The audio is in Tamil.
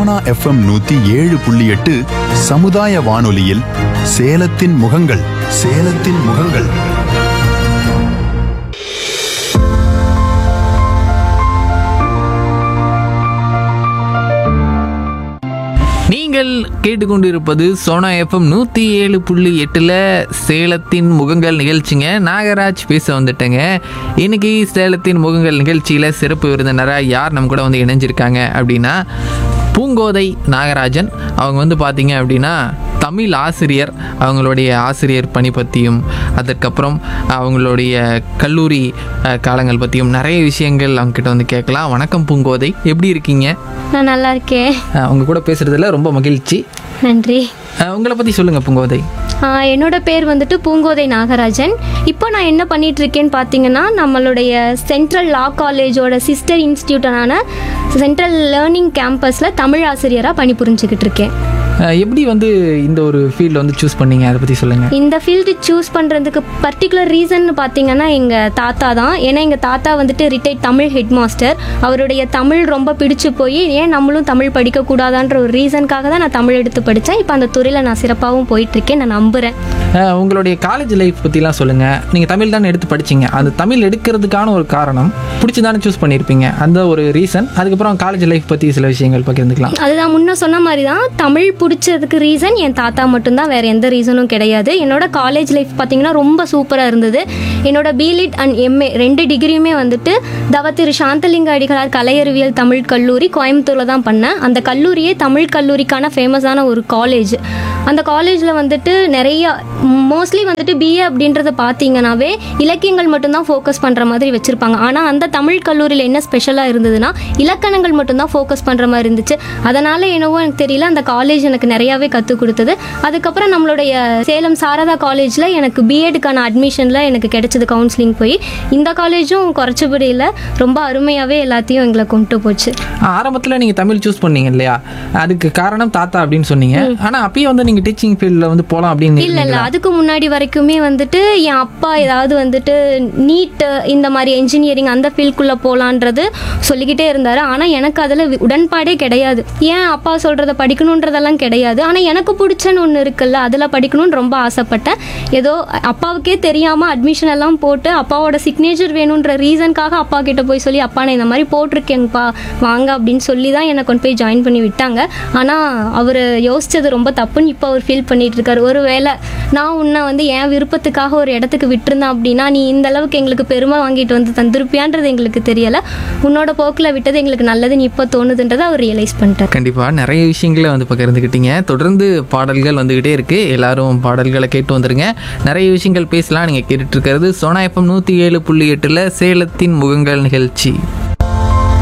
சோனா எஃப்எம் நூத்தி ஏழு புள்ளி எட்டு சமுதாய வானொலியில் சேலத்தின் முகங்கள் சேலத்தின் முகங்கள் நீங்கள் கேட்டுக்கொண்டிருப்பது சோனா எஃப்எம் நூற்றி ஏழு புள்ளி எட்டில் சேலத்தின் முகங்கள் நிகழ்ச்சிங்க நாகராஜ் பேச வந்துட்டேங்க இன்னைக்கு சேலத்தின் முகங்கள் நிகழ்ச்சியில் சிறப்பு விருந்தினராக யார் நம்ம கூட வந்து இணைஞ்சிருக்காங்க அப்படின்னா பூங்கோதை நாகராஜன் அவங்க வந்து பார்த்தீங்க அப்படின்னா தமிழ் ஆசிரியர் அவங்களுடைய ஆசிரியர் பணி பற்றியும் அதற்கப்புறம் அவங்களுடைய கல்லூரி அஹ், காலங்கள் பற்றியும் நிறைய விஷயங்கள் அவங்ககிட்ட வந்து கேட்கலாம் வணக்கம் பூங்கோதை எப்படி இருக்கீங்க நான் நல்லா இருக்கேன் அஹ், உங்க கூட பேசுறதுல ரொம்ப மகிழ்ச்சி நன்றி அஹ், உங்களை பற்றி சொல்லுங்க பூங்கோதை ஆஹ் என்னோட பேர் வந்துட்டு பூங்கோதை நாகராஜன் இப்போ நான் என்ன பண்ணிட்டு இருக்கேன்னு பார்த்தீங்கன்னா நம்மளுடைய சென்ட்ரல் லா காலேஜோட சிஸ்டர் இன்ஸ்டியூட்டான சென்ட்ரல் லேர்னிங் கேம்பஸில் தமிழ் ஆசிரியராக பணிபுரிஞ்சுக்கிட்டு இருக்கேன் அஹ், எப்படி வந்து இந்த ஒரு ஃபீல்டு வந்து சூஸ் பண்ணீங்க அதை பற்றி சொல்லுங்க இந்த ஃபீல்டு சூஸ் பண்ணுறதுக்கு பர்டிகுலர் ரீசன் பார்த்தீங்கன்னா எங்கள் தாத்தா தான் ஏன்னா எங்கள் தாத்தா வந்துட்டு ரிட்டையர்ட் தமிழ் ஹெட் மாஸ்டர் அவருடைய தமிழ் ரொம்ப பிடிச்சு போய் ஏன் நம்மளும் தமிழ் படிக்கக்கூடாதான்ற ஒரு ரீசனுக்காக தான் நான் தமிழ் எடுத்து படித்தேன் இப்போ அந்த துறையில் நான் சிறப்பாகவும் போயிட்டுருக்கேன் நான் நம்புகிறேன் அஹ், உங்களுடைய காலேஜ் லைஃப் பற்றிலாம் சொல்லுங்க நீங்கள் தமிழ் தானே எடுத்து படிச்சீங்க அந்த தமிழ் எடுக்கிறதுக்கான ஒரு காரணம் பிடிச்சி தானே சூஸ் பண்ணியிருப்பீங்க அந்த ஒரு ரீசன் அதுக்கப்புறம் காலேஜ் லைஃப் பற்றி சில விஷயங்கள் பகிர்ந்துக்கலாம் அதுதான் முன்ன சொன்ன மாதிரி தான் தமிழ் பிடிச்சதுக்கு ரீசன் என் தாத்தா மட்டும்தான் வேற எந்த ரீசனும் கிடையாது என்னோட காலேஜ் லைஃப் பார்த்தீங்கன்னா ரொம்ப சூப்பராக இருந்தது என்னோட பிலிட் அண்ட் எம்ஏ ரெண்டு டிகிரியுமே வந்துட்டு தவ திரு சாந்தலிங்க அடிகளார் கலையறிவியல் தமிழ் கல்லூரி கோயம்புத்தூரில் தான் பண்ணேன் அந்த கல்லூரியே தமிழ் கல்லூரிக்கான ஃபேமஸான ஒரு காலேஜ் அந்த காலேஜில் வந்துட்டு நிறைய மோஸ்ட்லி வந்துட்டு பிஏ அப்படின்றத பார்த்தீங்கன்னாவே இலக்கியங்கள் மட்டும்தான் ஃபோக்கஸ் பண்ணுற மாதிரி வச்சுருப்பாங்க ஆனால் அந்த தமிழ் கல்லூரியில் என்ன ஸ்பெஷலாக இருந்ததுன்னா இலக்கணங்கள் மட்டும்தான் ஃபோக்கஸ் பண்ணுற மாதிரி இருந்துச்சு அதனால் என்னவோ எனக்கு தெரியல அந்த காலேஜ் எனக்கு நிறையாவே கற்றுக் கொடுத்தது அதுக்கப்புறம் நம்மளுடைய சேலம் சாரதா காலேஜில் எனக்கு பிஎடுக்கான அட்மிஷனில் எனக்கு கிடைச்சது கவுன்சிலிங் போய் இந்த காலேஜும் குறைச்சபடி இல்லை ரொம்ப அருமையாகவே எல்லாத்தையும் எங்களை கொண்டு போச்சு ஆரம்பத்தில் நீங்கள் தமிழ் சூஸ் பண்ணீங்க இல்லையா அதுக்கு காரணம் தாத்தா அப்படின்னு சொன்னீங்க ஆனால் அப்பயே வந்து நீங்கள் டீச்சிங் ஃபீல்டில் வந்து போகலாம் அப்படின்னு இல்ல இல்ல அதுக்கு முன்னாடி வரைக்குமே வந்துட்டு என் அப்பா ஏதாவது வந்துட்டு நீட் இந்த மாதிரி என்ஜினியரிங் அந்த ஃபீல்டுக்குள்ள போலான்றது சொல்லிக்கிட்டே இருந்தாரு ஆனா எனக்கு அதுல வி- உடன்பாடே கிடையாது ஏன் அப்பா சொல்றத படிக்கணுன்றதெல்லாம் கிடையாது ஆனா எனக்கு பிடிச்சன்னு ஒன்று இருக்குல்ல அதுல படிக்கணும்னு ரொம்ப ஆசைப்பட்டேன் ஏதோ அப்பாவுக்கே தெரியாம அட்மிஷன் எல்லாம் போட்டு அப்பாவோட சிக்னேச்சர் வேணுன்ற ரீசனுக்காக அப்பா கிட்ட போய் சொல்லி அப்பா நான் இந்த மாதிரி போட்டிருக்கேங்கப்பா வாங்க அப்படின்னு சொல்லி தான் என்னை கொண்டு போய் ஜாயின் பண்ணி விட்டாங்க ஆனா அவர் யோசிச்சது ரொம்ப தப்புன்னு இப்போ அவர் ஃபீல் பண்ணிட்டு இருக்காரு ஒருவேளை நான் உன்னை வந்து என் விருப்பத்துக்காக ஒரு இடத்துக்கு விட்டிருந்தேன் அப்படின்னா நீ இந்த அளவுக்கு எங்களுக்கு பெருமை வாங்கிட்டு வந்து தந்திருப்பியான்றது எங்களுக்கு தெரியல உன்னோட போக்கில் விட்டது எங்களுக்கு நல்லதுன்னு இப்போ தோணுதுன்றதை அவர் ரியலைஸ் பண்ணிட்டார் கண்டிப்பாக நிறைய விஷயங்களை வந்து பகிர்ந்துக்கிட்டீங்க தொடர்ந்து பாடல்கள் வந்துக்கிட்டே இருக்கு எல்லாரும் பாடல்களை கேட்டு வந்துருங்க நிறைய விஷயங்கள் பேசலாம் நீங்கள் கேட்டுட்டு இருக்கிறது சோனா எஃப்எம் நூற்றி ஏழு புள்ளி எட்டில் சேலத்தின் முகங்கள் நிகழ்ச்சி